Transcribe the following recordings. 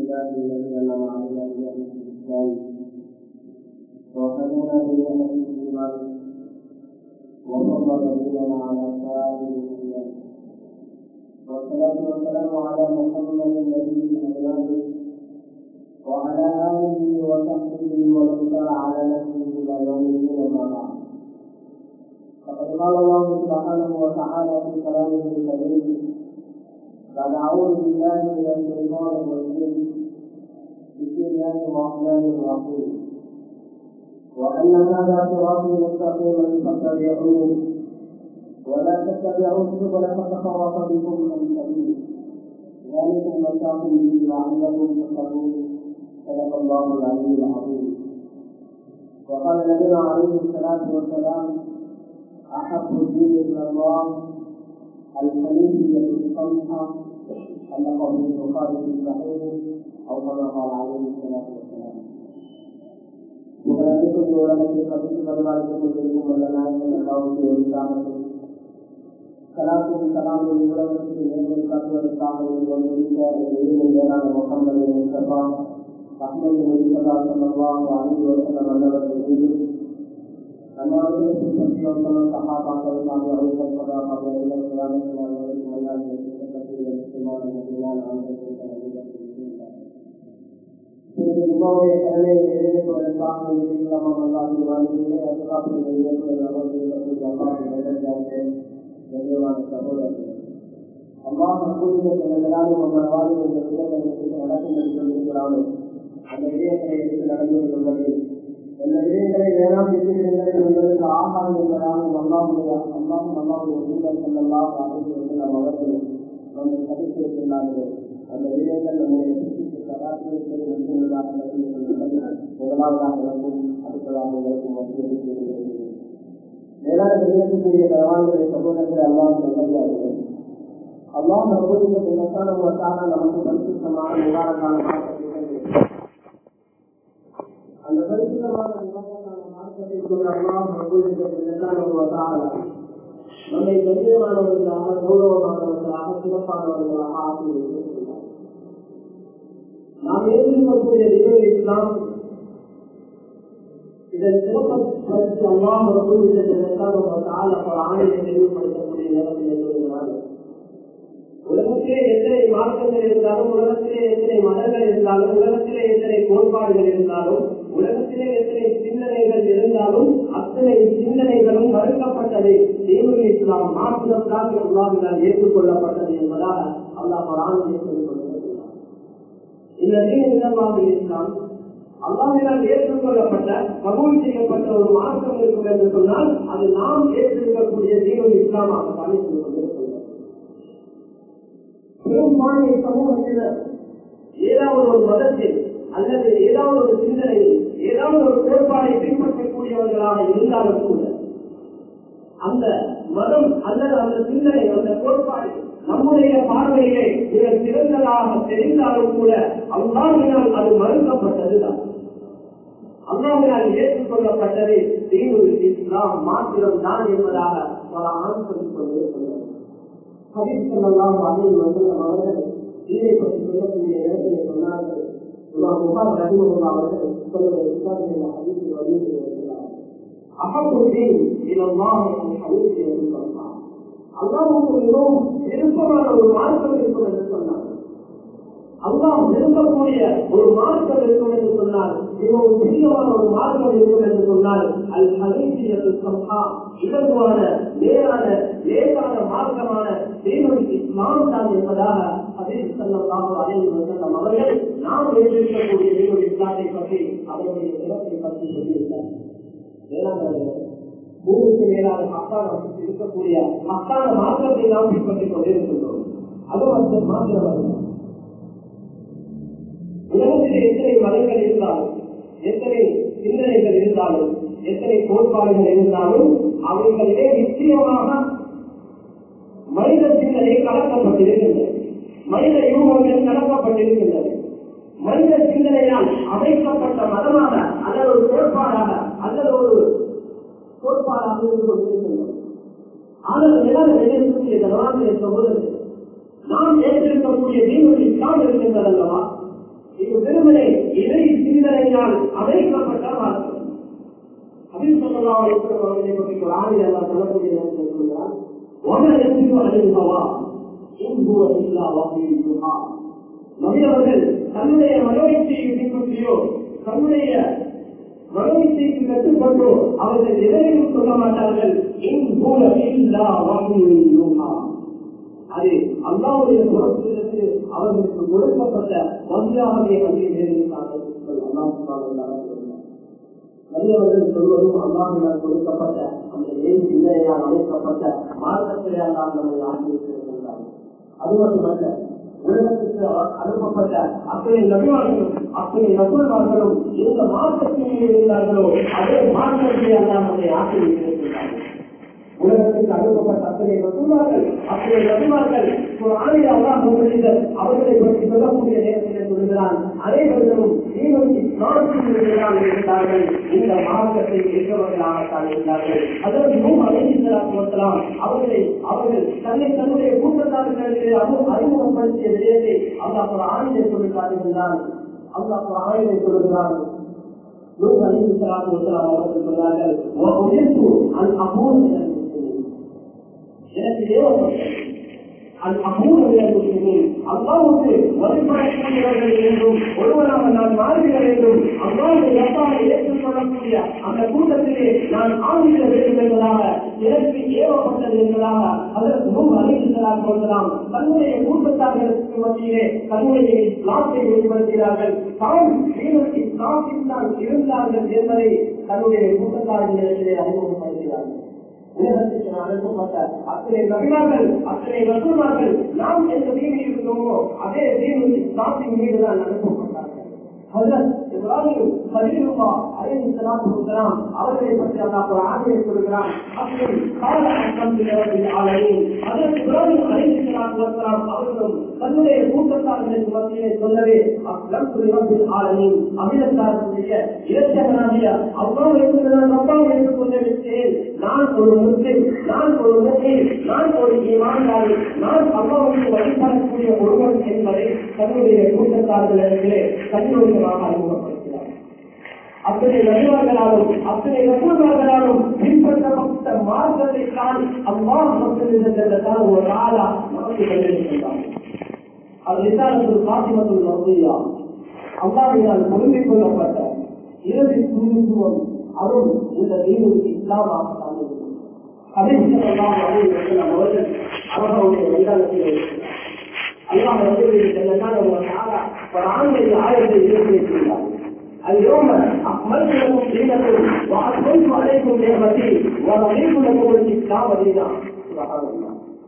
لله الذي انعم علينا بنعمه الاسلام وهدانا بنعمه الايمان وفضل ديننا على سائر الاديان والصلاه والسلام على محمد النبي الامين وعلى اله وصحبه ومن سار على نفسه الى يوم الدين اما بعد فقد قال الله سبحانه وتعالى في كلامه الكريم بعد أعوذ بالله من الشيطان الرجيم بسم الله الرحمن الرحيم وأن هذا صراطي مستقيما فاتبعوه ولا تتبعوا السبل فتفرق بكم عن سبيله ذلكم وساكم به لعلكم تتقون صدق الله العلي العظيم وقال نبينا عليه الصلاة والسلام أحب الدين إلى الله الحنيفية الصمحة علقه البخاري في صحيحه أو كما قال عليه الصلاة والسلام உலகத்திற்கு உலகத்தை கவித்து வருவாய்க்கு கொண்டிருக்கும் வல்ல நாயகன் அல்லாவுக்கு ஒன்றாகட்டும் கலாத்தும் கலாமும் உலகத்திற்கு நேர்மை காட்டுவதற்காக வந்திருந்த எளிமை மேலான முகமது முஸ்தபா அஹ்மது முஸ்தபா சல்லாஹ் அலி வசலம் வல்லவர்கள் மீது நம்மளுக்கு பின்பற்றியோத்தம சகாபாக்கள் அவர்கள் சகாபாக்கள் எல்லாம் கிராமத்தில் வரைக்கும் எல்லாம் இருக்கக்கூடிய முக்கியமான முக்கியமான உங்களுடைய கடனை நிறைவேற்றுவதற்காக இருக்கிறோம் அல்லாஹ் வாழ்க்கையிலே அதுக்காக நிறைவேற்றுவதற்கான சகோதரர்கள் அல்லாஹ் கூறிய சிலர்களாலும் உங்கள் வாழ்க்கை இந்த விதங்களுக்கு நடக்கும் என்று சொல்லியிருக்கிறார்கள் அந்த விடயத்தை எடுத்து நடந்து கொள்வது இந்த விடயங்களை வேளாண் விடயங்களை உங்களுக்கு ஆகாரம் என்பதாக அல்லாஹுடைய அல்லாஹும் அல்லாஹுடைய தூதர் செல்லலாம் அப்படின்னு வந்து நாம் அவர்கள் நம்மை கருத்து வைத்துள்ளார்கள் அந்த விடயங்கள் நம்முடைய சராசரி முதலாவதாக விளக்கும் அடுத்ததாக விளக்கும் மத்திய மேலான விடயத்துக்குரிய தரவான்களை சகோதரர்கள் அல்லாஹ் நல்லதார்கள் அல்லாஹ் பிரபுதித்த தினத்தான வட்டான நமக்கு பரிசுத்தமான நிவாரணமான அந்த பரிசுத்தமான நிவாரணமான மார்க்கத்தை கொண்ட அல்லாஹ் பிரபுதித்த தினத்தான வட்டான நம்மை கண்ணியமானவர்களாக கௌரவமானவர்களாக சிறப்பானவர்களாக ஆக்கி நாம் எதிர்க்கக்கூடிய நிகழ்வு இஸ்லாம் இதன் சிறப்பு அல்லாஹ் பிரபுதித்த தினத்தான வட்டான ஆணையை தெளிவுபடுத்தக்கூடிய நேரத்தில் எழுதுகிறார்கள் உலகத்திலே எத்தனை மார்க்கங்கள் இருந்தாலும் உலகத்திலே எத்தனை மதங்கள் இருந்தாலும் உலகத்திலே எத்தனை கோட்பாடுகள் இருந்தாலும் உலகத்திலே எத்தனை சிந்தனைகள் இருந்தாலும் அத்தனை சிந்தனைகளும் மறுக்கப்பட்டது தேவர்கள் இஸ்லாம் மாத்திரம்தான் அல்லாவினால் ஏற்றுக்கொள்ளப்பட்டது என்பதாக அல்லாஹ் பராமரி சொல்லிக் கொண்டிருக்கிறார் இந்த தீனமாக இஸ்லாம் அல்லாவினால் ஏற்றுக்கொள்ளப்பட்ட கபூல் செய்யப்பட்ட ஒரு மார்க்கம் இருக்கும் என்று சொன்னால் அது நாம் ஏற்றிருக்கக்கூடிய தீனம் இஸ்லாமாக தான் சொல்லிக் கொண்டிருக்கிறோம் பெரும்பான்மை சமூகத்தினர் ஏதாவது ஒரு மதத்தில் அல்லது ஏதாவது ஒரு சிந்தனையில் ஏதாவது ஒரு கோட்பாடை பின்பற்றக்கூடியவர்களாக இருந்தாலும் கூட அந்த மதம் அல்லது அந்த சிந்தனை அந்த கோட்பாடு நம்முடைய பார்வையிலே மிக சிறந்ததாக தெரிந்தாலும் கூட அல்லாவினால் அது மறுக்கப்பட்டதுதான் அல்லாவினால் ஏற்றுக்கொள்ளப்பட்டது தீனு இஸ்லாம் மாத்திரம் தான் என்பதாக பல ஆண் சொல்லிக் கொண்டிருக்கிறது ஹரிசல்லாம் அலையில் வந்து அவர்கள் தீனை பற்றி சொல்லக்கூடிய இடத்திலே சொன்னார்கள் இமாம் முகாம் ரஹிமகுல்லா அவர்கள் சொல்லுடைய விசாரணை ஹரிசில் வலியுறுத்தி வருகிறார் அகப்புதீன் இனமாக ஹரிசி என்று சொன்னார் அல்லாவுக்கு மிகவும் விருப்பமான ஒரு மார்க்கம் இருக்கும் என்று சொன்னார் அல்லாஹ் விரும்பக்கூடிய ஒரு மார்க்கம் இருக்கும் என்று சொன்னால் மிகவும் பிரியமான ஒரு மார்க்கம் இருக்கும் என்று சொன்னால் அல் ஹரீசியத்து சம்ஹா இலகுவான நேரான லேசான மார்க்கமான தேவன் இஸ்லாம் தான் என்பதாக அதில் செல்லலாம் அலைந்து செல்லம் அவர்கள் நாம் ஏற்றிருக்கக்கூடிய தேவன் இஸ்லாத்தை பற்றி அவருடைய சிறப்பை பற்றி சொல்லியிருந்தார் பூமிக்கு மேலான மக்கான இருக்கக்கூடிய மக்கான மாற்றத்தை நாம் பின்பற்றிக் கொண்டிருக்கின்றோம் அது மட்டும் மாத்திரமல்ல உலகத்திலே எத்தனை மதங்கள் இருந்தாலும் எத்தனை சிந்தனைகள் இருந்தாலும் எத்தனை கோட்பாடுகள் இருந்தாலும் அவைகளிலே நிச்சயமாக மனித சிந்தனை கலக்கப்பட்டிருக்கின்றது மனித யூகங்கள் கலக்கப்பட்டிருக்கின்றது மனித சிந்தனையால் அமைக்கப்பட்ட மதமாக அல்லது ஒரு கோட்பாடாக அல்லது ஒரு கோட்பாடாக இருந்து கொண்டிருக்கின்றோம் ஆனால் எல்லாரும் எதிர்க்கக்கூடிய கனவாந்திர சகோதரர்கள் நாம் ஏற்றிருக்கக்கூடிய தீர்வு இஸ்லாம் இருக்கின்றது அல்லவா வெறுமனே இறை சிந்தனையால் அமைக்கப்பட்ட மார்க்கம் அப்படின்னு சொல்லலாம் அவர்களை பற்றி ஒரு ஆணில் எல்லாம் சொல்லக்கூடிய நேரத்தில் சொல்கிறார் ஒன்றை அறிந்தவா இன்புவ இல்லா வாசியுமா நபியவர்கள் தன்னுடைய மனோயிச்சையை பின்பற்றியோ தன்னுடைய மனோயிச்சைக்கு கட்டுப்பட்டோ அவர்கள் எதையும் சொல்ல மாட்டார்கள் இன்புவ இல்லா வாசியுமா அது அல்லாவுடைய புறத்திலிருந்து அவர்களுக்கு கொடுக்கப்பட்ட வங்கியாகவே வந்து நேரிட்டார்கள் அல்லாஹ் வலியவர்கள் சொல்வதும் அல்லாஹினால் கொடுக்கப்பட்ட அந்த ஏன் சிந்தனையால் அமைக்கப்பட்ட மார்க்கத்தினால் தான் நம்மை ஆக்கியிருக்கிறார்கள் அது மட்டுமல்ல உலகத்துக்கு அனுப்பப்பட்ட அத்தனை நபிவார்களும் அத்தனை நபுல்மார்களும் எந்த மார்க்கத்திலே இருந்தார்களோ அதே மார்க்கத்திலே எல்லாம் நம்மை ஆக்கியிருக்கிறார்கள் உலகத்துக்கு அனுப்பப்பட்ட அத்தனை நபுல்மார்கள் அத்தனை நபிமார்கள் ஒரு ஆணைய அல்லாஹ் முன்னிலையில் அவர்களை பற்றி சொல்லக்கூடிய நேரத்தில் சொல்கிறான் அனைவர்களும் நீங்களும் நாட்டில் இருந்தார்கள் இந்த மார்க்கத்தை ஏற்றவர்களாகத்தான் இருந்தார்கள் அதற்கு முன் அழைக்கலாம் அவர்களை அவர்கள் தன்னை தன்னுடைய கூட்டத்தார்களுக்கு அறிமுகப்படுத்திய விடயத்தை அல்லாஹ் ஒரு ஆணையை சொல்லுகிறார்கள் அல்லாஹ் ஒரு ஆணையை சொல்லுகிறான் நூறு அலிசலாத்து வசலாம் அவர்கள் சொன்னார்கள் அன் அமூல் எனக்கு ஏவப்பட்டது அன் அமூல் முஸ்லிமின் அல்லாவுக்கு வழிபடக்கூடியவர்கள் என்றும் ஒருவராக நான் மாறிவிட வேண்டும் அல்லாவுடைய ரப்பாவை ஏற்றுக்கொள்ளக்கூடிய அந்த கூட்டத்திலே நான் ஆங்கில வேண்டும் என்பதாக எனக்கு ஏவப்பட்டது என்பதாக அதற்கு முன் அறிவித்ததாக சொல்லலாம் தன்னுடைய கூட்டத்தார்களுக்கு மத்தியிலே தன்னுடைய இஸ்லாத்தை வெளிப்படுத்தினார்கள் தாம் தீனுக்கு இஸ்லாத்தில் தான் இருந்தார்கள் என்பதை தன்னுடைய கூட்டத்தார்களிடத்திலே அறிமுகப்படுத்தினார்கள் உலகத்துக்கு அனுப்பப்பட்ட அத்தனை நபிமார்கள் அத்தனை ரசூமார்கள் நாம் எந்த தீவில் இருந்தோமோ அதே தீவில் இஸ்லாத்தின் மீது தான் அனுப்பப்பட்டார்கள் இப்ராஹிம் சலீலுல்லா அலைஹி ஸலாத்து வஸலாம் அவர்களை பற்றி அல்லாஹ் குர்ஆனில் சொல்கிறான் அப்படி கால அக்கம் பிறகு ஆலமீன் அதற்கு இப்ராஹிம் அலைஹி ஸலாத்து வஸலாம் அவர்களும் தன்னுடைய கூட்டத்தார்களுக்கு மத்தியிலே சொல்லவே அஸ்லம் பிறகு ஆலமீன் அமிலத்தாருடைய இரட்சகனாகிய அல்லாஹ் என்று நான் அல்லாஹ் என்று கொண்டு விட்டேன் நான் ஒரு முஸ்லிம் நான் ஒரு முஸ்லிம் நான் ஒரு ஈமான்தாரி நான் அல்லாஹ்வுக்கு வழிபடக்கூடிய ஒருவன் என்பதை தன்னுடைய கூட்டத்தார்களிடத்திலே தன்னுடையமாக அறிமுகப்படுத்தினார் அத்தனை நபிமார்களாலும் அத்தனை ரசூல்மார்களாலும் பின்பற்றப்பட்ட மார்க்கத்தை தான் அல்லாஹ் மக்களிடத்தான் ஒரு ஆளா நமக்கு கண்டிருக்கின்றார் அது விசாரத்தில் காசிமத்தில் நம்பியா அல்லாஹினால் பொருந்திக் கொள்ளப்பட்ட இறுதி தூதுத்துவம் அதுவும் இந்த தீனுக்கு இஸ்லாமாக சார்ந்திருக்கும் அதை அவர்கள் அவர்களுடைய மைதானத்தில் இருக்கிறார் அல்லாஹ் ரசூலுக்கு செல்லத்தான் ஒரு ஆளா ஒரு ஆண்களுக்கு ஆயிரத்தை இருக்கிறார் اليوم أكملت لكم دينكم وأتممت عليكم نعمتي ورضيت لكم الإسلام دينا سبحان الله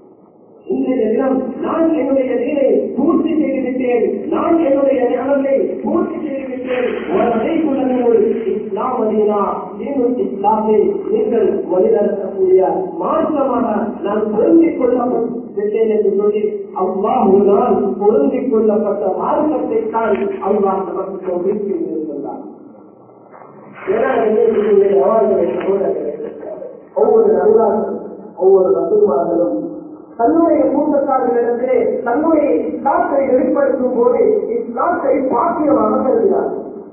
இன்றைய தினம் நான் என்னுடைய நீரை பூர்த்தி செய்துவிட்டேன் நான் என்னுடைய ஞானத்தை பூர்த்தி செய்துவிட்டேன் ஒரு அடைக்குள்ள இஸ்லாம் அதீனா நீங்கள் இஸ்லாமை நீங்கள் வழிநடத்தக்கூடிய மாற்றமாக நான் பொருந்திக் கொள்ளப்பட்டேன் என்று சொல்லி அவ்வாறுதான் பொருந்திக் கொள்ளப்பட்ட மார்க்கத்தை தான் அல்லாஹ் நமக்கு சொல்லியிருக்கின்றார் ஒவ்வொரு நல்லார்கள் ஒவ்வொரு ரசூமார்களும் தன்னுடைய கூட்டத்தார்களிடத்திலே தன்னுடைய இஸ்லாத்தை வெளிப்படுத்தும் போது இஸ்லாத்தை பாக்கியமாக கருதினார்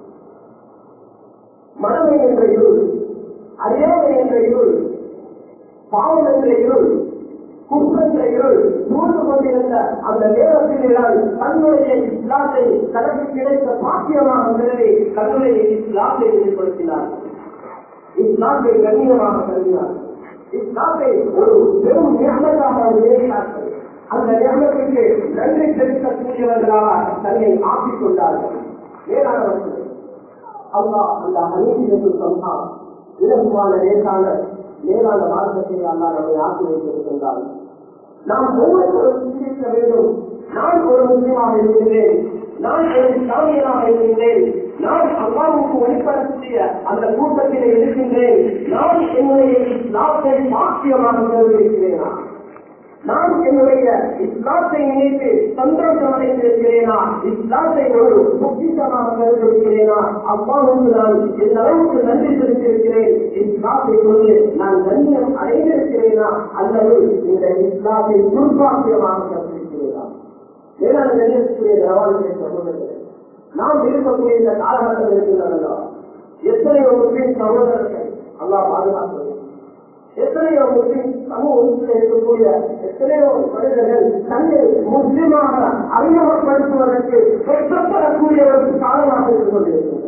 மனமை என்ற இருள் அறியாமை என்ற இருள் பாவம் என்ற இருள் குற்றம் என்ற இருள் சூழ்ந்து கொண்டிருந்த அந்த நேரத்தினால் தன்னுடைய இஸ்லாத்தை தனக்கு கிடைத்த பாக்கியமாக கருதி தன்னுடைய இஸ்லாத்தை வெளிப்படுத்தினார் இஸ்லாத்தை கண்ணியமாக கருதினார் இஸ்லாத்தை ஒரு பெரும் ஞானமாக நினைத்தார்கள் அந்த ஞானத்திற்கு நன்றி செலுத்தக்கூடியவர்களாக தன்னை ஆக்கிக் கொண்டார்கள் மேலானவர்கள் அல்லா அந்த அநீதி சொன்னால் இலகுவான லேசான மேலான மார்க்கத்தை அல்லா நம்மை ஆக்கி வைத்திருக்கின்றார் நாம் ஒவ்வொருவரும் சிந்திக்க வேண்டும் நான் ஒரு முஸ்லீமாக இருக்கின்றேன் நான் ஒரு இஸ்லாமியனாக இருக்கின்றேன் நான் அல்லாவுக்கு வழிபடக்கூடிய அந்த கூட்டத்திலே இருக்கின்றேன் நான் என்னுடைய இஸ்லாத்தை சாட்சியமாக கருதியிருக்கிறேனா நான் என்னுடைய இஸ்லாத்தை நினைத்து சந்தோஷம் அடைந்திருக்கிறேனா இஸ்லாத்தை ஒரு பொக்கிஷமாக கருதியிருக்கிறேனா அப்பாவுக்கு நான் எந்த அளவுக்கு நன்றி செலுத்தியிருக்கிறேன் இஸ்லாத்தை கொண்டு நான் கண்ணியம் அடைந்திருக்கிறேனா அல்லது இந்த இஸ்லாத்தை துர்பாக்கியமாக கருதியிருக்கிறேனா வேளாண் கண்ணியத்துக்குரிய தரவாளத்தை சொல்லுங்கள் நாம் இருக்கக்கூடிய இந்த காலகட்டம் இருக்கின்றன எத்தனையோ முஸ்லிம் சகோதரர்கள் அல்லாஹ் பாதுகாக்கிறது எத்தனையோ முஸ்லிம் சமூகத்தில் இருக்கக்கூடிய எத்தனையோ மனிதர்கள் தன்னை முஸ்லிமாக அறிமுகப்படுத்துவதற்கு வெற்றப்படக்கூடிய ஒரு காலமாக இருந்து கொண்டிருக்கிறது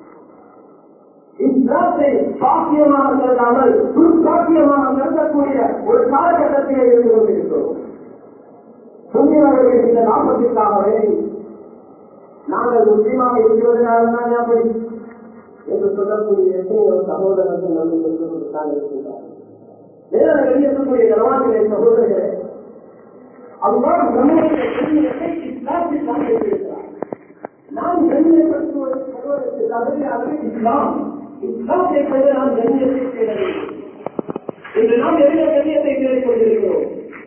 இஸ்லாத்தை சாத்தியமாக கருதாமல் துர்சாத்தியமாக கருதக்கூடிய ஒரு காலகட்டத்திலே இருந்து கொண்டிருக்கிறோம் புண்ணியவர்கள் இந்த லாபத்திற்காக வேண்டி நாங்கள் முஸ்லீமாக இருக்கிறதுனால தான் அப்படி என்று சொல்லக்கூடிய எத்தனையோ சகோதரர்கள் நம்மை சொல்லிக்கொண்டுதான் இருக்கின்றார்கள் வேறு வெளியேற்றக்கூடிய ஜனவான்களே சகோதரர்களே அதுதான் நம்முடைய கண்ணியத்தை இஸ்லாத்தில் தான் வைத்திருக்கிறார் நாம் கண்ணியப்படுத்துவதற்கு தகுதியாகவே இஸ்லாம் இஸ்லாத்தை கொண்டு நாம் கண்ணியத்தை தேட வேண்டும் இன்று நாம் எந்த கண்ணியத்தை தேடிக் கொண்டிருக்கிறோம்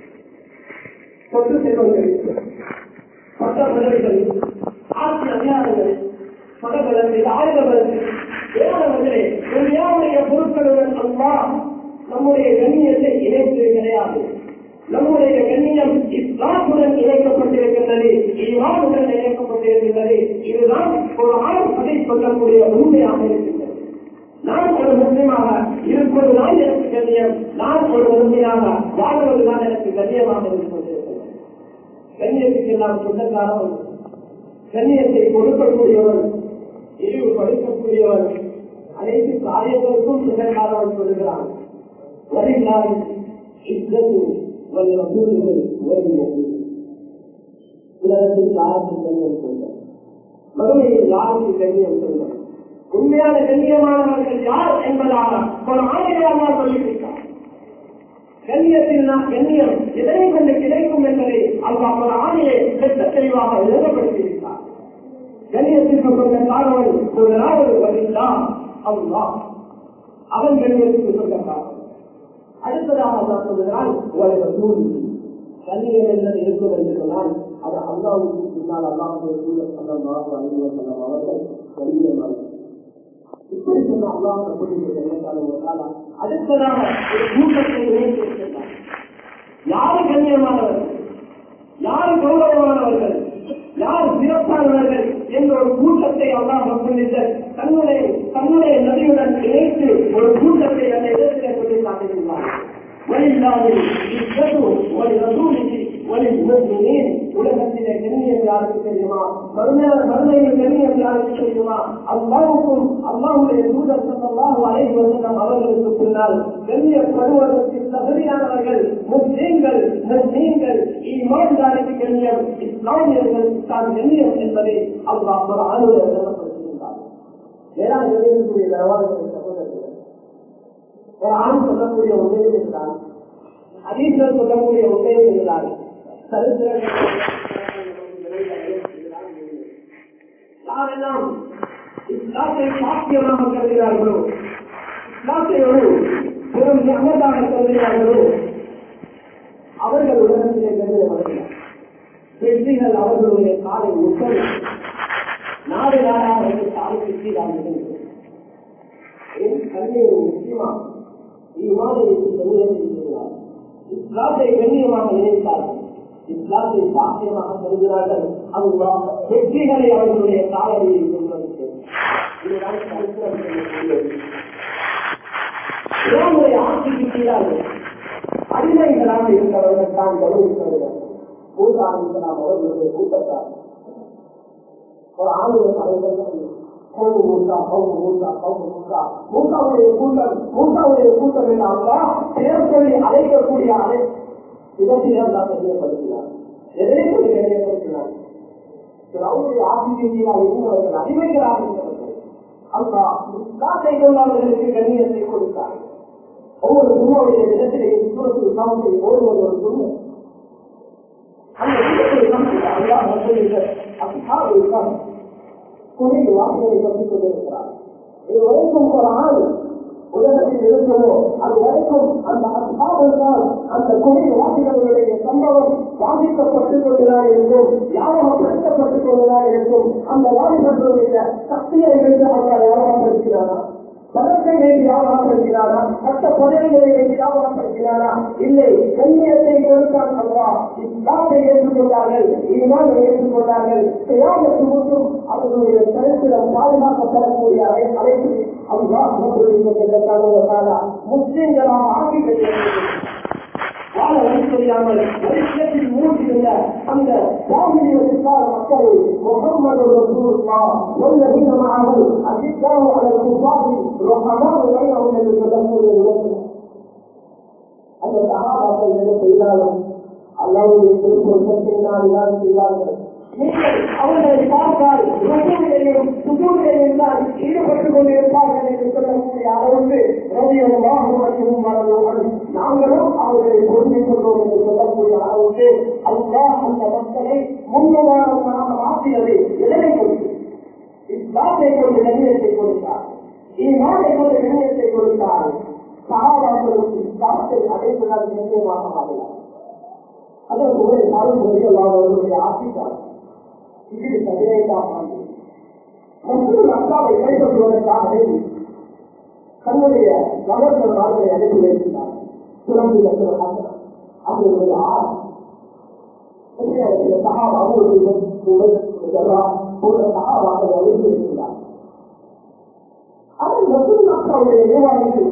சொத்து செல்வங்கள் பட்ட பதவிகள் ஆட்சி அதிகாரங்கள் படபலத்தில் ஆயுத பலத்தில் ஏராளவர்களே துணியாவுடைய பொருட்களுடன் அல்லா நம்முடைய கண்ணியத்தை இணைத்து கிடையாது நம்முடைய கண்ணியம் இஸ்லாத்துடன் இணைக்கப்பட்டிருக்கின்றது ஈவானுடன் இணைக்கப்பட்டிருக்கின்றது இதுதான் ஒரு ஆண் அதை சொல்லக்கூடிய உண்மையாக இருக்கின்றது நான் ஒரு முஸ்லிமாக இருப்பதுதான் எனக்கு கண்ணியம் நான் ஒரு முஸ்லிமாக வாழ்வதுதான் எனக்கு கண்ணியமாக இருந்து கொண்டிருக்கிறது கண்ணியத்துக்கு நாம் சொந்தக்காரன் கண்ணியத்தை கொடுக்கக்கூடியவன் இழிவுபடுத்தக்கூடியவன் அனைத்து காரியங்களுக்கும் சொந்தக்காரவன் சொல்கிறான் வருகிறான் இஸ்லத்து வல் ரசூலுகள் வருகிறது உலகத்தில் யாருக்கு கண்ணியம் சொல்றார் மறுமையில் யாருக்கு கண்ணியம் சொல்றார் உண்மையான கண்ணியமானவர்கள் யார் என்பதாக ஒரு ஆணையாக சொல்லியிருக்கார் கண்ணியத்தில் நாம் கண்ணியம் எதனை கொண்டு கிடைக்கும் என்பதை அல்லாஹ் ஒரு ஆணையை வெட்ட தெளிவாக எழுதப்படுத்தியிருக்கிறார் கண்ணியத்திற்கு கொண்ட காரணம் ஒரு நாடு வருகிறான் அல்லாஹ் அவன் கண்ணியத்துக்கு சொந்த காரணம் அடுத்ததாக நான் சொல்கிறான் உலக சூழ் கண்ணியம் என்பது இருக்கும் என்று சொன்னால் அது அல்லாவுக்கு பின்னால் அல்லாவுடைய சூழல் சொல்லலாம் அலுவலம் அவர்கள் கண்ணியமானது இப்படி சொன்ன அல்லாஹ் புரிந்து அடுத்ததாக ஒரு கூட்டத்தை நினைத்திருக்கிறார் யாரு கண்ணியமானவர்கள் யாரு கௌரவமானவர்கள் யார் சிறப்பானவர்கள் என்ற ஒரு கூட்டத்தை அல்லாஹ் முன்னிட்டு தன்னுடைய தன்னுடைய நதியுடன் இணைத்து ஒரு கூட்டத்தை அந்த இடத்திலே சொல்லி காட்டுகின்றார் வழியில்லாமல் உலகத்திலே கண்ணியம் யாருக்கு தெரியுமா மறுமையான மறுமையில் கண்ணியம் யாருக்கு தெரியுமா அல்லாவுக்கும் அல்லாவுடைய தூதர் சல்லாஹு அலைஹி வஸல்லம் அவர்களுக்கு பின்னால் கண்ணியப்படுவதற்கு தகுதியானவர்கள் முஸ்லீம்கள் முஸ்லீம்கள் ஈமான்தாரிக்கு கண்ணியம் இஸ்லாமியர்கள் தான் கண்ணியம் என்பதை அல்லாஹ் ஒரு ஆளுநர் விளம்பரப்படுத்தியிருந்தார் ஏழாம் கண்ணியத்துக்குரிய தரவாளர்கள் சகோதரர்கள் ஒரு ஆண் சொல்லக்கூடிய உண்மையில் இருந்தால் அதீசர் சொல்லக்கூடிய உண்மையில் இருந்தால் யாரெல்லாம் இஸ்லாத்தை சாத்தியமாக கருதுகிறார்களோ இஸ்லாத்தை ஒரு பெரும் அமர்தாக கருதுகிறார்களோ அவர்கள் உலகத்திலே கருதப்படுகிறார் வெற்றிகள் அவர்களுடைய காலை உட்பட நாடு நாடாக வந்து காலைக்கு கீழாக இருந்தது கல்வி ஒரு முக்கியமா இவ்வாறு கண்ணியமாக இஸ்லாத்தை கண்ணியமாக நினைத்தார்கள் இஸ்லாத்தை சாத்தியமாக கருதுகிறார்கள் அதுவா வெற்றிகளை அவர்களுடைய காலையில் கொண்டு இதுதான் சரித்திரம் சொல்லக்கூடியது இவர்களுடைய ஆட்சிக்கு கீழாக அடிமைகளாக இருந்தவர்கள் தான் கௌரவித்தவர்கள் மூசா அலிசலாம் அவர்களுடைய கூட்டத்தார் ஒரு ஆளுநர் தலைவர் கௌமு மூசா கௌமு மூசா கௌமு மூசா மூசாவுடைய கூட்டம் மூசாவுடைய கூட்டம் எல்லாம் பெயர் சொல்லி அழைக்கக்கூடிய அழை இதற்கு தான் தெரியப்படுத்தினார் எதனை சொல்லி தெரியப்படுத்தினார் அவருடைய ஆசிரியர்களாக இருந்தவர்கள் அடிமைகளாக இருந்தவர்கள் அல்லா இஸ்லாத்தை கொண்டவர்களுக்கு கண்ணியத்தை கொடுத்தார் ஒவ்வொரு குருவுடைய இடத்திலே சூரத்தில் சாமத்தை ஓடுவது ஒரு குரு அந்த சூரத்தில் அல்லா அசாபு குறைந்து வார்த்தையை கற்றுக் கொண்டிருக்கிறார் இது வரைக்கும் ஒரு ஆள் உலகத்தில் இருக்கிறதோ அது வரைக்கும் அந்த அசாபுதான் அந்த குறை வாசிகளுடைய சம்பவம் வாசிக்கப்பட்டுக் கொண்டுதான் இருக்கும் யாபகப்படுத்தப்பட்டுக் கொண்டுதான் இருக்கும் அந்த வாசிகளுடைய சக்தியை வைத்து அவர்கள் யாபகப்படுத்தினாரா பணத்தை வேண்டி யாபகப்படுத்தினாரா மற்ற பதவிகளை வேண்டி யாபகப்படுத்தினாரா இல்லை கண்ணியத்தை கொடுத்தான் அல்லா இஸ்லாத்தை ஏற்றுக்கொண்டார்கள் ஈமான் ஏற்றுக்கொண்டார்கள் தியாகத்து மட்டும் அவர்கள் அவர்களுடைய சரித்திரம் பாதுகாக்கப்படக்கூடிய அவை அழைப்பு அல்லாஹ் முஸ்லிம்களாக ஆக்கி வாழ வழி தெரியாமல் வருஷத்தில் மூழ்கியிருந்த அந்த சாமியத்திற்கான மக்கள் முகம்மது ரசூலுல்லா والذين معه أشداء على الكفار رحماء بينهم என்று சொல்லக்கூடிய விதத்தில் அந்த சகாபாக்கள் என்ன செய்தாலும் அல்லாவுடைய திருப்பொருத்தத்தினால் தான் செய்வார்கள் நீங்கள் அவர்களை பார்த்தால் ருக்குவிலையும் சுஜூவிலையும் தான் ஈடுபட்டுக் கொண்டிருப்பார்கள் என்று சொல்லக்கூடிய அளவுக்கு ரவியமாக மற்றும் மரணம் நாங்களும் அவர்களை பொருந்திக் கொண்டோம் என்று சொல்லக்கூடிய அளவுக்கு அல்லாஹ் அந்த மக்களை முன்னுதாரணமாக மாற்றியது எதனை கொண்டு இஸ்லாத்தை கொண்டு கண்ணியத்தை கொடுத்தார் ஈமானை கொண்டு கண்ணியத்தை கொடுத்தார் சகாபாக்களுக்கு இஸ்லாத்தை அடைப்பதால் நிச்சயமாக மாறினார் அதற்கு ஒரு சாலும் அவர்களுடைய ஆசித்தார் இது பதினைந்தாம் ஆண்டு மற்றொரு அக்காவை கைப்பற்றுவதற்காக வேண்டி தன்னுடைய கவர்னர் நாடுகளை அனுப்பி வைத்திருந்தார் சிறப்பு லட்சணமாக அவர்களுடைய ஆறு சகாப் அவர்களுடைய போன்ற சகாபாக்களை அனுப்பி வைத்திருந்தார் அதன் மற்றொரு அக்காவுடைய நிர்வாகிகள்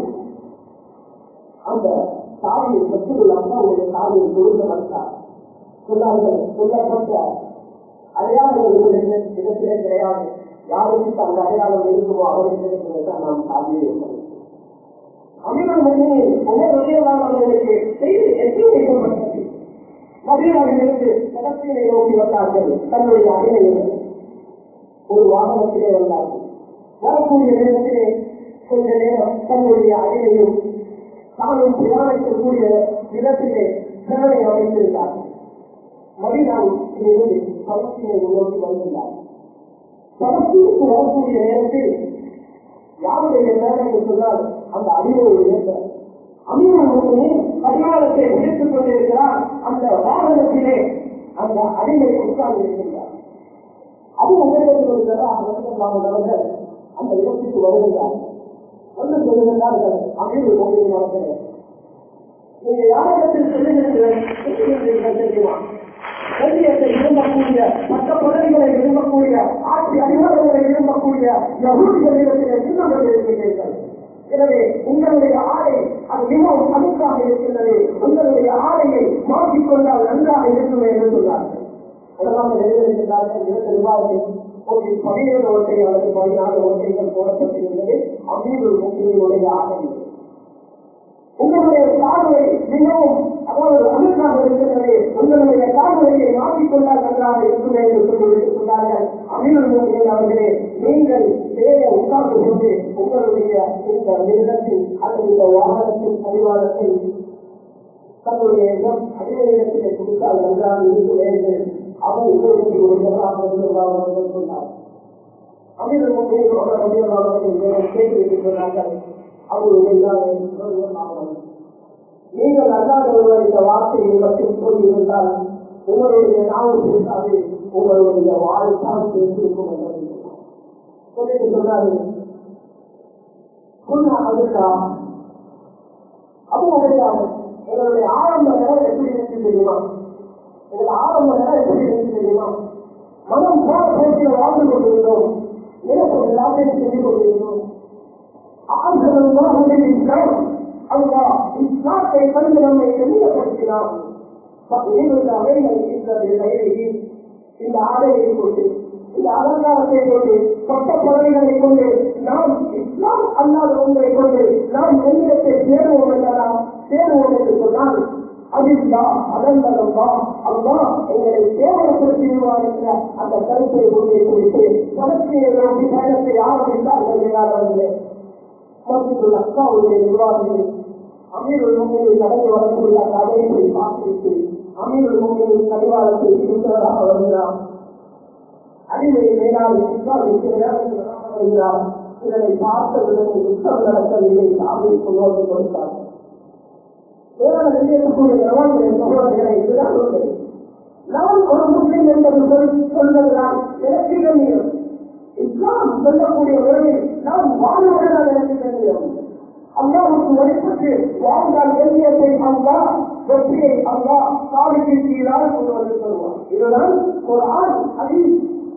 அந்த சாவியை மற்றொரு அக்காவுடைய சாவியை கொடுக்க மாட்டார் சொன்னார்கள் சொல்லப்பட்ட அடையாளங்கள் இடத்திலே கிடையாது யாருக்கு அந்த அடையாளம் இருக்குமோ அவர்களுக்கு தான் நாம் சாதியை அமிர்தம் அவர்களுக்கு செய்தி எட்டி வைக்கப்பட்டது மதியாவிலிருந்து கடத்தினை நோக்கி வந்தார்கள் தன்னுடைய அடையினர் ஒரு வாகனத்திலே வந்தார்கள் வரக்கூடிய நேரத்திலே கொஞ்ச நேரம் தன்னுடைய அடையையும் தானும் பிரயாணிக்கக்கூடிய இடத்திலே சேவை அமைத்திருந்தார்கள் மதினாவிலிருந்து பலஸ்தீனை நோக்கி வந்துள்ளார் பலஸ்தீனுக்கு வரக்கூடிய நேரத்தில் யாருடைய நேரம் என்று சொன்னால் அந்த அடிமையுடைய அமீரனுக்கு அதிகாரத்தை பிடித்துக் கொண்டிருக்கிறார் அந்த வாகனத்திலே அந்த அடிமை உட்கார்ந்து இருக்கின்றார் அது உங்களிடத்தில் அந்த இடத்துக்கு வருகிறார் வந்து சொல்லுகிறார்கள் அமீர் கொண்டிருக்கிறார்கள் நீங்க யாரிடத்தில் சொல்லுகிறீர்கள் தெரியுமா கல்வியத்தை விரும்பக்கூடிய மற்ற பதவிகளை விரும்பக்கூடிய ஆட்சி அதிகாரங்களை விரும்பக்கூடிய யகுதிகளிடத்திலே சின்னங்கள் இருக்கின்றீர்கள் எனவே உங்களுடைய ஆடை அது மிகவும் அழுக்காக இருக்கின்றது உங்களுடைய ஆடையை மாற்றிக்கொண்டால் நன்றாக இருக்குமே என்று சொன்னார்கள் உலகம் எழுதியிருக்கிறார்கள் இரண்டு விவாதத்தில் ஒரு பதினேழு ஓட்டை அல்லது பதினாறு ஓட்டைகள் போடப்பட்டிருந்தது அமீது முஸ்லிம்களுடைய ஆடை உங்களுடைய காதலை மிகவும் அதாவது அழுக்காக இருக்கிறது உங்களுடைய காதலையை மாற்றிக்கொண்டால் நன்றாக இருக்குமே என்று சொல்லி சொன்னார்கள் அமீர் அவர்களே நீங்கள் வேற உட்கார்ந்து கொண்டு உங்களுடைய இந்த மிருகத்தில் அல்லது இந்த வாகனத்தின் பரிவாரத்தை தங்களுடைய இடம் அடிமையிடத்திலே கொடுத்தால் நன்றாக இருக்குமே என்று அவர் உங்களுக்கு ஒரு ஜனநாயக சொன்னார் அமீர் முகையில் அவர்கள் கேட்டு சொன்னார்கள் அவர்கள் நீங்கள் அல்லாத ஒருவர் இந்த வார்த்தையை மட்டும் கூறியிருந்தால் உங்களுடைய நாவு பேசாது உங்களுடைய வாழ்த்தான் பேசியிருக்கும் என்று சொல்லிட்டு சொன்னாரு சொன்னா அதுக்கா அப்போ எங்களுடைய ஆரம்ப நிலம் எப்படி இருக்கு தெரியுமா எங்கள் ஆரம்ப நிலம் எப்படி இருக்கு தெரியுமா மனம் போல போக்கில் வாழ்ந்து கொண்டிருந்தோம் எனக்கு எல்லாத்தையும் சொல்லிக் கொண்டிருந்தோம் அல்லாஹ் இஸ்லாத்தை கண்டு நம்மை தெளிவுபடுத்தினார் இந்த ஆடையை கொண்டு இந்த அலங்காரத்தை கொண்டு பட்ட பறவைகளை கொண்டு நாம் இஸ்லாம் அல்லாத ஒன்றை கொண்டு நாம் எந்திரத்தை சேருவோம் என்றலாம் சேருவோம் என்று சொன்னால் அதில்லா அதல்லதல்லா அல்லா எங்களை சேவனப்படுத்திடுவார் என்ற அந்த கருத்தை கொண்டு குறித்து பலஸ்தீனை நோக்கி பயணத்தை ஆரம்பித்தார்கள் மேலாளர்களே மத்தியில் அக்காவுடைய நிர்வாகிகள் அமீருள் முகமில் நடந்து வரக்கூடிய கதையை பார்த்துவிட்டு அமீருள் முகமில் கடிவாளத்தை இருக்கிறதாக வருகிறார் அடிமையை மேலாள் வருகிறார் இதனை பார்த்தவுடன் யுத்தம் நடக்கவில்லை சாமி கொண்டு கொடுத்தார் இருக்கக்கூடிய நவான்களை சகோதரர்களை இதுதான் உண்மை நான் ஒரு முஸ்லிம் என்பது சொல் சொல்வதுதான் எனக்கு கண்ணியம் இஸ்லாம் சொல்லக்கூடிய முறையில் நாம் வாழ்வதுதான் எனக்கு கண்ணியம் அல்லாவுக்கு வழிபட்டு வாழ்ந்தால் கண்ணியத்தை அல்லா வெற்றியை அல்லா காலிக்கு கீழால் கொண்டு வந்து சொல்வார் இதுதான் ஒரு ஆண் அதி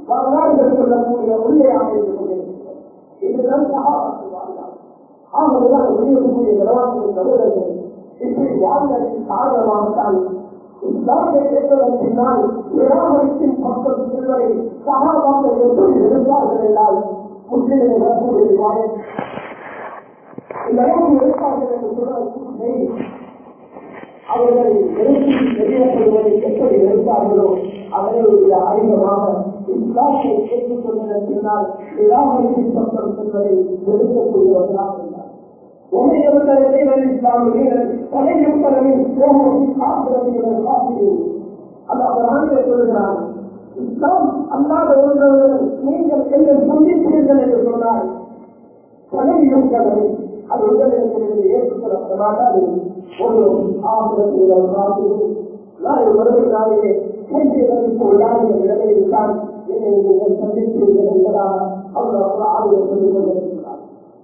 வரலாறுகள் சொல்லக்கூடிய உண்மையாக இருந்து கொண்டிருக்கிறது இதுதான் சகாபாக்கள் வாழ்ந்தார் ஆகவேதான் வெளியேறக்கூடிய நிலவாசிகள் சகோதரர்கள் இப்படி வாழ்ந்ததற்கு காரணமாகத்தான் இஸ்லாத்தை கேட்பதன் பின்னால் நிராகரிப்பின் பக்கம் செல்வதை சகாபாக்கள் எப்படி இருந்தார்கள் என்றால் முஸ்லிம்களை வரக்கூடிய வாயம் இந்த அளவுக்கு இருப்பார்கள் என்று சொல்வதற்கு அவர்களை வெறுப்பு வெளியேற்றுவதை எப்படி வெறுத்தார்களோ அதனுடைய அதிகமாக இஸ்லாத்தை ஏற்றுக்கொண்டதன் பின்னால் நிராகரிப்பின் பக்கம் செல்வதை வெறுக்கக்கூடியவர்களாக இருந்தார் ومن يبتغي غير الاسلام دينا فلن يقبل منه وهو في الاخره من الخاسرين அது அவர் ஆண்டு சொல்கிறார் இஸ்லாம் அல்லாத ஒன்றவர்கள் நீங்கள் என்னை சந்தித்தீர்கள் என்று சொன்னார் பதவியும் கடமை அது உங்களிடத்திலிருந்து ஏற்றுக்கொள்ளப்பட மாட்டாது ஒரு ஆசிரத்தில் காத்திரும் நாளை மறுபடி நாளிலே கைதிகளுக்கு உள்ளாத நிலைமையில் தான் என்னை நீங்கள் சந்தித்தீர்கள் என்பதாக அவர் அவர் ஆளுநர் சொல்லிக் கொண்டிருக்கிறார்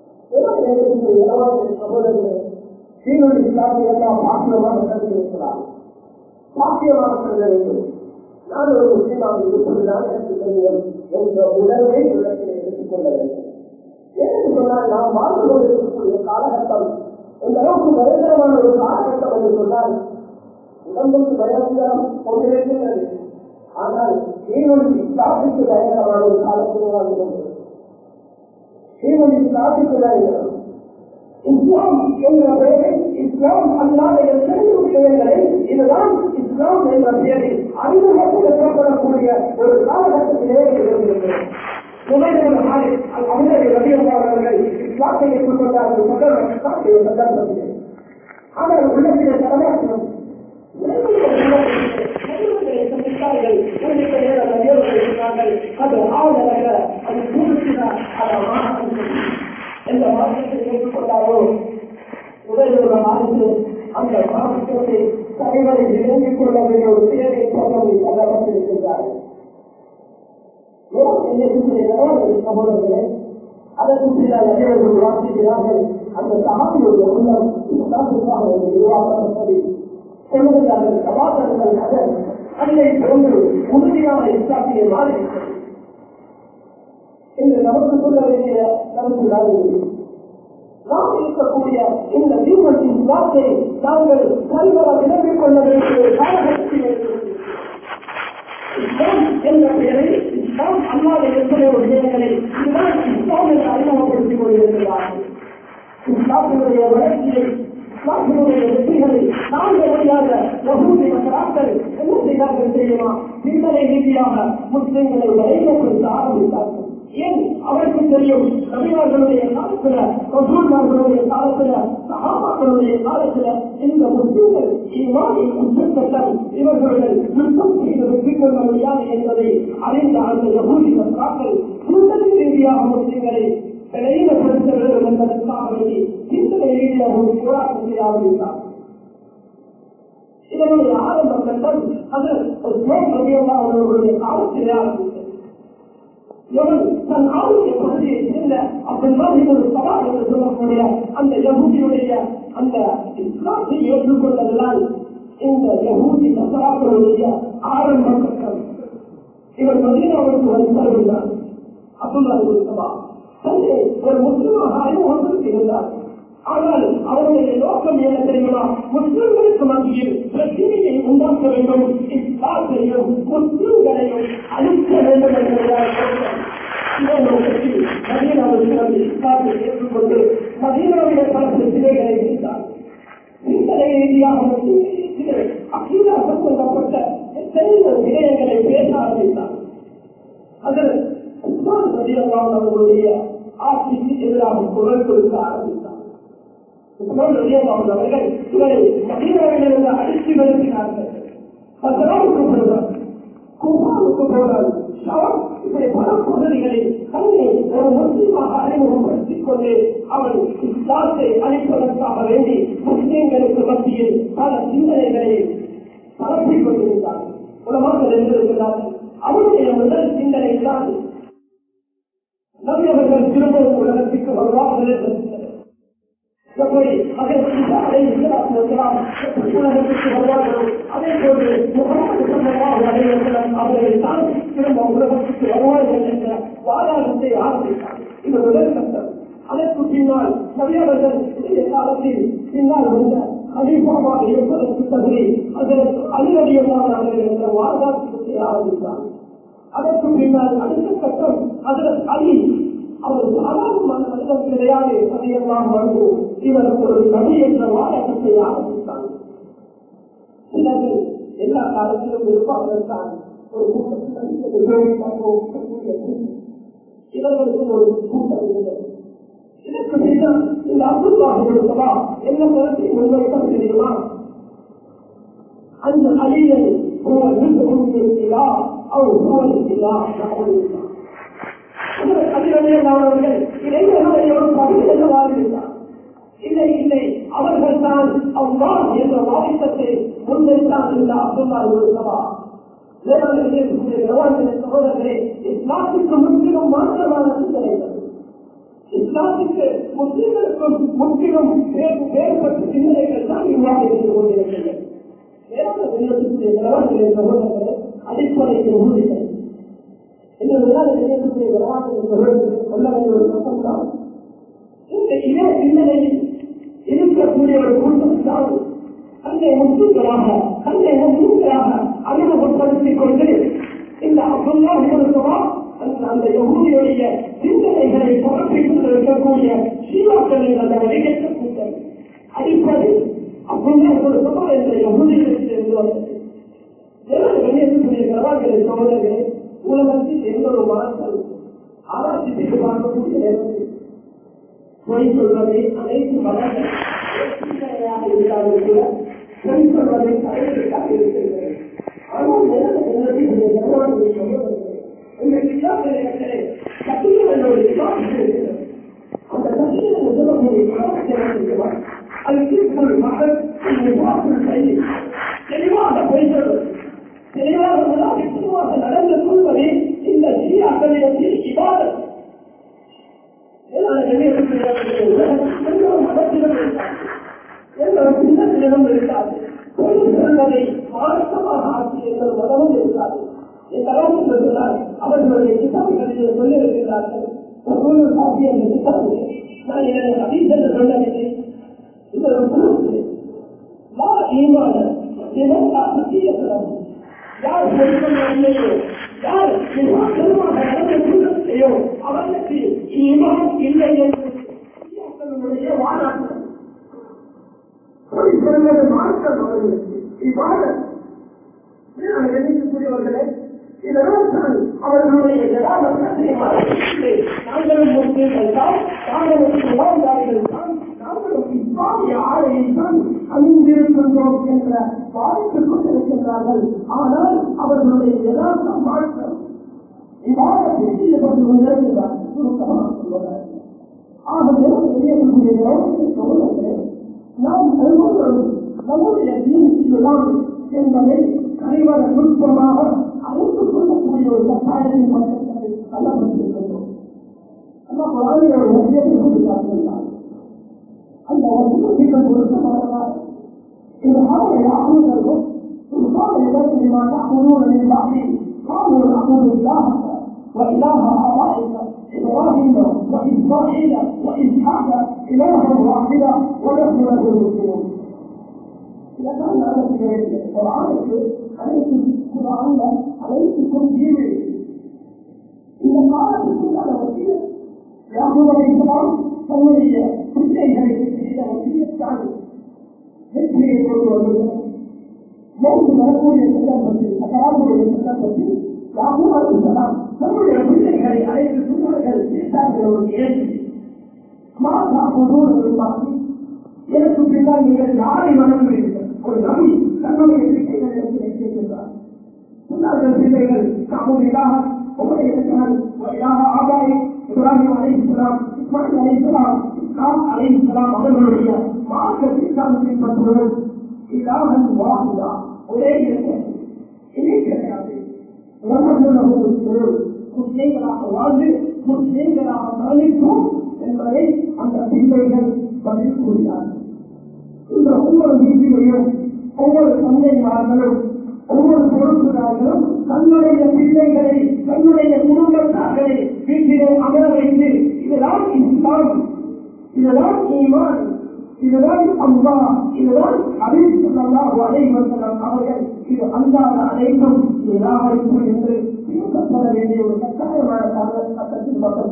சகோதரர்களே சீனொலி இஸ்லாமிய எல்லாம் பாக்கியமாக கருதியிருக்கிறார் பாக்கியமாக கருத வேண்டும் நான் ஒரு முஸ்லீமாக இருப்பதுதான் எனக்கு தெரியும் என்ற உணர்வை உள்ளத்தில் எடுத்துக்கொள்ள வேண்டும் ஏன்னு சொன்னால் நாம் வாழ்ந்து கொண்டிருக்கக்கூடிய காலகட்டம் இந்த அளவுக்கு பயங்கரமான ஒரு காலகட்டம் என்று சொன்னால் உடம்புக்கு பயங்கரம் கொண்டிருக்கிறது ஆனால் சீனொலி இஸ்லாமிக்கு பயங்கரமான ஒரு காலத்தில் வாழ்ந்து கொண்டிருக்கிறது சீனொலி இஸ்லாமிக்கு பயங்கரம் இஸ்லாம் என்ற பெயரை இஸ்லாம் அல்லாத எத்தனையோ விஷயங்களை இதுதான் இஸ்லாம் என்ற பெயரில் அறிமுகப்படுத்தப்படக்கூடிய ஒரு காலகட்டத்திலே இருந்திருக்கிறது இஸ்லாத்தை ஏற்றுக்கொண்டார்கள் மக்கள் ஆனால் உள்ளத்திலே தலையாற்றம் அது ஆதரக அது பூர்த்தினார் அது எந்த மாற்றத்தை ஏற்றுக்கொண்டாரோ உதவியுள்ள அரசு அந்த மாற்றத்தை தலைவரை விளங்கிக் கொள்ள வேண்டிய ஒரு தேவை பக்கம் தள்ளப்பட்டிருக்கின்றார்கள் சகோதரர்களே அதற்கு சில அறிவர்கள் வாசிக்கிறார்கள் அந்த சகாபியுடைய உள்ளம் இஸ்லாமிற்காக உருவாக்கப்பட்டது சொல்லுகிறார்கள் சபாசர்கள் அதன் அன்னை போன்று உறுதியான இஸ்லாத்தியை மாறிவிட்டது இன்று நமக்கு சொல்ல வேண்டிய கருத்து நாம் இருக்கக்கூடிய இந்த தீபத்தின் இஸ்லாத்தை நாங்கள் சரிவர விளங்கிக் கொள்ள வேண்டிய ஒரு காலகட்டத்தில் இஸ்லாம் என்ற பெயரில் இஸ்லாம் அல்லாத எத்தனையோ விஷயங்களை இதுதான் இஸ்லாம் என்று அறிமுகப்படுத்திக் கொண்டிருக்கிறார்கள் இஸ்லாத்தினுடைய வளர்ச்சியை இஸ்லாத்தினுடைய வெற்றிகளை நாங்கள் வழியாக யகூதி மக்களாக்கள் என்ன செய்தார்கள் தெரியுமா சிந்தனை ரீதியாக முஸ்லிம்களை வரையப்படுத்த ஆரம்பித்தார்கள் ஏன் அவருக்கு தெரியும் நபியார்களுடைய காலத்துல ரசூல்மார்களுடைய காலத்துல சகாபாக்களுடைய காலத்துல இந்த முஸ்லிம்கள் இவ்வாறு உச்சத்தட்டம் இவர்களுடன் யுத்தம் செய்து வெற்றி கொள்ள முடியாது என்பதை அறிந்த அந்த யகூதி மக்கள் சிந்தனை ரீதியாக முஸ்லிம்களை நிலையிலப்படுத்த வேண்டும் என்பதற்காக வேண்டி சிந்தனை ரீதியாக ஒரு போராட்டம் செய்ய ஆரம்பித்தார் இதனுடைய ஆரம்ப கட்டம் அது ஒரு அவர்களுடைய காலத்திலே ஆரம்பித்தது எவன் தன் ஆளுடைய பகுதியை சேர்ந்த அப்படி மாதிரி ஒரு சவால் என்று சொல்லக்கூடிய அந்த யகுதியுடைய அந்த இஸ்லாத்தை ஏற்றுக்கொண்டதுதான் இந்த யகுதி நசராக்களுடைய ஆரம்ப கட்டம் இவர் மதீனாவிற்கு வந்து தருகிறார் அப்துல்லா சபா தந்தை ஒரு முஸ்லிமாக அறிமுகப்படுத்துகிறார் ஆனால் அவருடைய நோக்கம் என்ன தெரியுமா முஸ்லிம்களுக்கு மத்தியில் பிரச்சனையை உண்டாக்க வேண்டும் இஸ்லாத்தையும் முஸ்லிம்களையும் அழிக்க வேண்டும் என்பதால் ஏற்றுக்கொண்டு மதீனாவுடைய பல பிரச்சனைகளை வைத்தார் சிந்தனை ரீதியாக அகீதா சம்பந்தப்பட்ட எத்தனையோ விடயங்களை பேச ஆரம்பித்தார் அதில் உஸ்மான் ரலியல்லாஹு அவர்களுடைய ஆட்சிக்கு எதிராக குரல் கொடுக்க ஆரம்பித்தார் உஸ்மான் ரலியல்லாஹு அவர்கள் இவரை மதீனாவிலிருந்து அடித்து நிறுத்தினார்கள் பத்ராவுக்கு போனார் குபாவுக்கு போனார் ஷாம் இப்படி பல பகுதிகளில் தன்னை ஒரு முஸ்லீமாக அறிமுகப்படுத்திக் கொண்டு அவன் இஸ்லாத்தை அளிப்பதற்காக வேண்டி முஸ்லீம்களுக்கு மத்தியில் பல சிந்தனைகளை பரப்பிக் கொண்டிருந்தார் உலமாக இருந்திருக்கிறார்கள் அவருடைய முதல் சிந்தனை தான் நபியவர்கள் திரும்பவும் உலகத்திற்கு வருவார்கள் என்று எப்படி அதற்கு அதை உலகத்திற்கு வருவார்களோ அதே போன்று முகமது சல்லல்லாஹு அலைஹி வஸல்லம் அவர்கள் தான் திரும்ப உலகத்திற்கு வருவார்கள் என்ற வாதாட்டத்தை ஆரம்பித்தார் இந்த முதல் கட்டம் அதற்கு பின்னால் நபியவர்கள் இதய காலத்தில் பின்னால் வந்த அலிபாபாக இருப்பதற்கு தகுதி அதற்கு அலிரடியல்லாத அவர்கள் என்ற வாதாட்டத்தை ஆரம்பித்தார் அதற்கு பின்னால் அடுத்த கட்டம் அதற்கு அலி அவர் சாதாரணமான மனிதன் கிடையாது அதையெல்லாம் வந்து இவர் ஒரு நபி என்ற வாதத்தை ஆரம்பித்தார் சிலது எல்லா காலத்திலும் இருப்பார்கள் தான் ஒரு கூட்டத்தில் இவர்களுக்கு ஒரு கூட்டம் இருந்தது இதற்கு பின்னால் இந்த அப்துல்லாஹ் கொடுத்தவா என்ன கருத்தை முன்வைக்க தெரியுமா அந்த அழியை هو جزء من الاله او هو الاله نقول அதிரடியானவர்கள் இளைஞர்களுடைய ஒரு பகுதி என்னவாக இருந்தார் இல்லை இல்லை அவர்கள் தான் அவ்வா என்ற வாதித்தத்தை முன்வைத்தான் இந்த அப்துல்லா சபா சகோதரர்களே இஸ்லாத்துக்கு முற்றிலும் மாற்றமான சிந்தனைகள் இஸ்லாத்துக்கு முஸ்லிம்களுக்கும் முற்றிலும் வேறுபட்ட சிந்தனைகள் தான் இவ்வாறு இருந்து கொண்டிருக்கிறது சகோதரர்களே அடிப்படைக்கு ஊழிகள் இந்த இன சிந்தனையில் இருக்கக்கூடிய ஒரு கூட்டம் தான் தன்னை முஸ்லிம்களாக தன்னை முஸ்லிம்களாக அறிமுகப்படுத்திக் கொண்டு இந்த அப்துல்லா இருக்கவா அந்த அந்த யகுதியுடைய சிந்தனைகளை பரப்பிக் கொண்டிருக்கக்கூடிய சீவாக்களை அந்த வழிகட்ட கூட்டம் அடிப்படை அப்துல்லா இருக்கவா என்ற யகுதிகளுக்கு இருந்து வந்தது கவாக்களை சோதனைகளை உலகத்தில் எந்த ஒரு மாற்றம் ஆராய்ச்சி செய்து பார்க்கக்கூடிய நேரத்தில் பொய் சொல்வதை அனைத்து மதங்கள் இருந்தாலும் கூட பொய் சொல்வதை தடையாக இருக்கிறது ஆனால் இந்த கிட்டாக்களை கட்டிய அந்த கட்டிய சொல்லக்கூடிய அது மக்கள் தெளிவாக பொய் சொல்வது தெளிவாக நிச்சயமாக நடந்து கொள்வதே இந்த ஷியாக்களிடத்தில் இவாதம் சின்னத்திலும் இருக்காது சொல்வதை மாற்றமாக ஆட்சி என்ற மதமும் இருக்காது இந்த அளவுக்கு சொன்னால் அவர்களுடைய கிதாபுகளில் சொல்லியிருக்கிறார்கள் காப்பி என்ற கிதாபு நான் இதனை அதீதன் சொல்லவில்லை இது ஒரு குழு லா ஈமான இதெல்லா சத்தியத்திடம் யார் சொல்லையோ யார் பெருமாக நடந்த கூட்டத்தையோ அவர்களுக்கு ஈமான் இல்லை என்று வாராட்டம் சொல்வது மாற்றம் அவர்களுக்கு இவ்வாறு நினைக்கக்கூடியவர்களே இதனால் தான் அவர்களுடைய நாங்களும் முஸ்லீம்கள் தான் நாங்களும் சுகாதாரிகள் தான் நாங்களும் இஸ்லாமிய ஆலையை தான் அணிந்திருக்கின்றோம் என்ற வாழ்த்துக் கொண்டிருக்கின்றார்கள் ஆனால் அவர்களுடைய யதார்த்த மாற்றம் இவ்வாறு ஈடுபட்டு கொண்டிருக்கிறார்கள் சுருக்கமாக சொல்வதாக ஆகவே எளியவர்களுடைய கவனத்தை சோதனை நாம் ஒவ்வொருவரும் நம்முடைய தீன் இஸ்லாம் என்பதை கரைவர நுட்பமாக அறிந்து கொள்ளக்கூடிய ஒரு கட்டாயத்தின் பக்கத்தை தள்ளப்பட்டிருக்கின்றோம் அந்த குழந்தைய ஒரு வசியத்தை சொல்லி காட்டுகிறார் அந்த வசியத்திற்கு பொருத்தமானதாக இந்த கால ஆளுநர்கள் قال لبني ما تعبدون من بعدي قالوا نعبد الله وإله آبائك إبراهيم وإسماعيل وإسحاق إلها واحدا ونحن له مسلمون إذا كان هذا في القرآن عليكم القرآن عليكم ديني إذا قالت كلها وسيلة يأخذ الإسلام فهي كلها إلى وسيلة ثانية مثل يقول موت ملكوت يتكلم فيه أتعامل يتكلم فيه يعقوب عليه السلام تقول يا كل شيء عليه السنة الإنسان والإيمان ما تعبدون من بعدي எனக்கு பின்னால் நீங்கள் யாரை வணங்குவீர்கள் ஒரு நபி தன்னுடைய பிள்ளைகளை கேட்கின்றார் சொன்னார்கள் பிள்ளைகள் தாமுடியாக உங்களுடைய இலாக ஆபாய் இப்ராஹிம் அலை இஸ்லாம் இஸ்மாயில் அலை இஸ்லாம் இஸ்லாம் அலை இஸ்லாம் அவர்களுடைய மார்க்கத்தை தான் பின்பற்றுவோம் இலாகன் வாகுதா ஒரே இணை கிடையாது முஸ்லீம்களாக வாழ்ந்து முஸ்லீம்களாக மரணிப்போம் என்பதை அந்த பிள்ளைகள் பதில் கூறினார்கள் இந்த ஒவ்வொரு வீட்டிலையும் ஒவ்வொரு தந்தைமார்களும் ஒவ்வொரு பொறுப்புதாரர்களும் தன்னுடைய பிள்ளைகளை தன்னுடைய குடும்பத்தார்களை வீட்டிலே அமர வைத்து இதுதான் இஸ்லாம் இதுதான் ஈமான் இதுதான் அம்மா இதுதான் அலிசல்லாஹு அலைவசலம் அவர்கள் இது அல்லாத அனைத்தும் நிராகரிப்பு என்று பின்பற்ற வேண்டிய ஒரு கட்டாயமான காரண சட்டத்தில் மக்கள்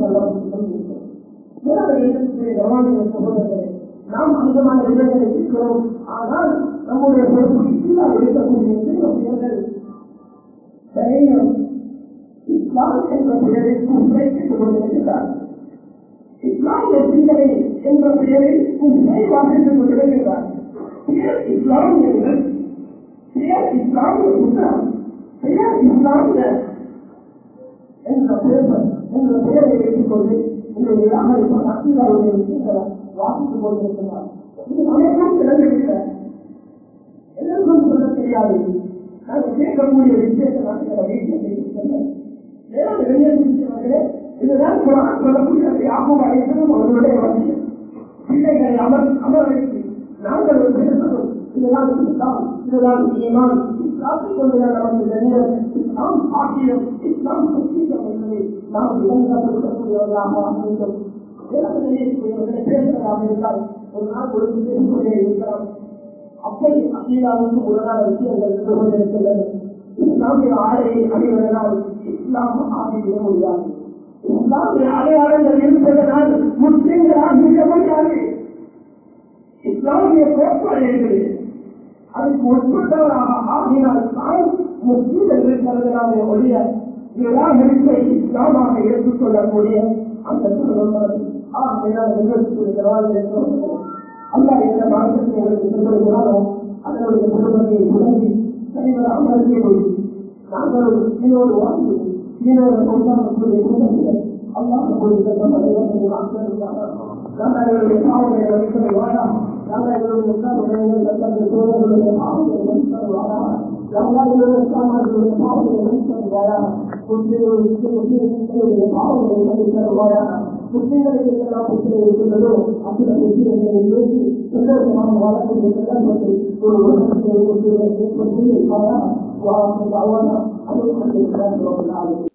சொல்ல நாம் அந்தமான இடங்களை இருக்கிறோம் ஆனால் நம்முடைய பொறுப்பு இஸ்லாம் இருக்கக்கூடிய சிறுவர்கள் தைரியம் இஸ்லாம் என்ற பெயரில் குப்பை கொண்டிருக்கிறார் இஸ்லாமிய சிந்தனை என்ற பெயரில் குப்பை வாசித்துக் கொண்டிருக்கிறார் பெயர் இஸ்லாம் என்று பெயர் இஸ்லாமிய புத்தகம் பெயர் இஸ்லாமிய என்ற பேப்பர் என்ற பெயரை வைத்துக்கொண்டு இந்த நிராகரிப்பான அக்கீதாவுடைய விஷயங்களை வாசித்துக் கொண்டிருக்கிறார் இது நமக்கும் விளங்குகிற எல்லாருக்கும் சொல்ல தெரியாது நாங்கள் கேட்கக்கூடிய விஷயத்தை நான் வீட்டில் வேறு விஷயங்களே இதுதான் குரான் சொல்லக்கூடிய யாவும் அழைக்கணும் அவர்களுடைய வசியம் பிள்ளைகளை அமர் அமர வைத்து நாங்கள் ஒரு பேசணும் இதுதான் இஸ்லாம் இதுதான் ஈமான் இஸ்லாத்தை கொண்டுதான் நமக்கு நெஞ்சம் இஸ்லாம் பாக்கியம் இஸ்லாம் சுத்தம் என்பதை நாம் விளங்கப்படுத்தக்கூடியவர்களாக அமைந்தோம் பேசுவதாக இருந்தால் ஒரு நாள் ஒரு பேசிக்கொண்டே இருக்கலாம் அப்படி அகீதாவுக்கு உடனான விஷயங்கள் இருந்து கொண்டிருக்கின்றன இஸ்லாமிய ஆடையை அணிவதனால் இஸ்லாம் ஆகிவிட முடியாது இஸ்லாமிய அடையாளங்கள் இருப்பதனால் முஸ்லிம்களால் மிக முடியாது இஸ்லாமிய கோட்பாடு இருக்குது அதுக்கு உட்பட்டவராக ஆகினால் தான் முஸ்லீம் என்று கருதலாமே ஒழிய நிராகரிப்பை இஸ்லாமாக ஏற்றுக்கொள்ளக்கூடிய அந்த திருவள்ளுவர் ஆகினால் எங்களுக்கு அல்லா எந்த மாற்றத்தை உங்களுக்கு சொல்லுகிறாரோ அதனுடைய குடும்பத்தை உடனே சரிவராக அறிவியல் நாங்கள் இன்னொரு வாழ்வு இன்னொரு சொந்தக்கூடிய குடும்பத்தில் அல்லாஹ் நாங்களுடைய பாவங்களை வலிக்கலை வாழா நாங்களுடைய தங்களுடைய சோழர்களுடைய பாவங்களை வலிக்கலை வாழா நாங்களுடைய சாமான்களுடைய பாவங்களை வலிக்கலை வாழா முஸ்லிம்களுடைய பாவங்களை வலிக்கலை வாழா முஸ்லிம்களுக்கு எல்லாம் பிரச்சனை இருக்கின்றதோ அந்த விஷயங்களை பேசி எல்லோருமான வழக்கத்தை செல்லாமல் ஒரு உலகத்தை ஏற்படுத்தி வாழா வாழ்க்கை அவ்வளவு அது